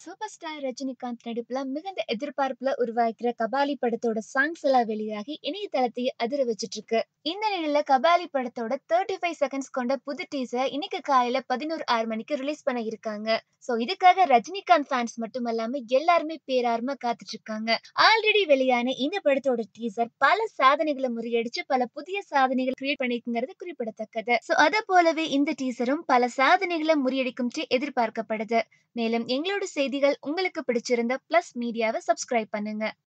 super star Rajinikanth நடிப்புல மிகுந்த எதிர்பார்ப்புல உருவாக்கிற கபாலி படத்தோட சாங்ஸ் எல்லாம் வெளியாகி இணையதளத்தையே அதிர வச்சிட்டு இருக்கு இந்த நிலையில கபாலி படத்தோட தேர்ட்டி ஃபைவ் செகண்ட்ஸ் கொண்ட புது டீசர் இன்னைக்கு காலையில பதினோரு ஆறு மணிக்கு ரிலீஸ் பண்ண இருக்காங்க சோ இதுக்காக ரஜினிகாந்த் ஃபேன்ஸ் மட்டும் இல்லாம எல்லாருமே பேரார்மா காத்துட்டு இருக்காங்க ஆல்ரெடி வெளியான இந்த படத்தோட டீசர் பல சாதனைகளை முறியடிச்சு பல புதிய சாதனைகள் கிரியேட் பண்ணிருக்குங்கிறது குறிப்பிடத்தக்கது சோ அத போலவே இந்த டீசரும் பல சாதனைகளை முறியடிக்கும் எதிர்பார்க்கப்படுது மேலும் எங்களோட செய்திகள் உங்களுக்கு பிடிச்சிருந்த பிளஸ் மீடியாவை சப்ஸ்கிரைப் பண்ணுங்க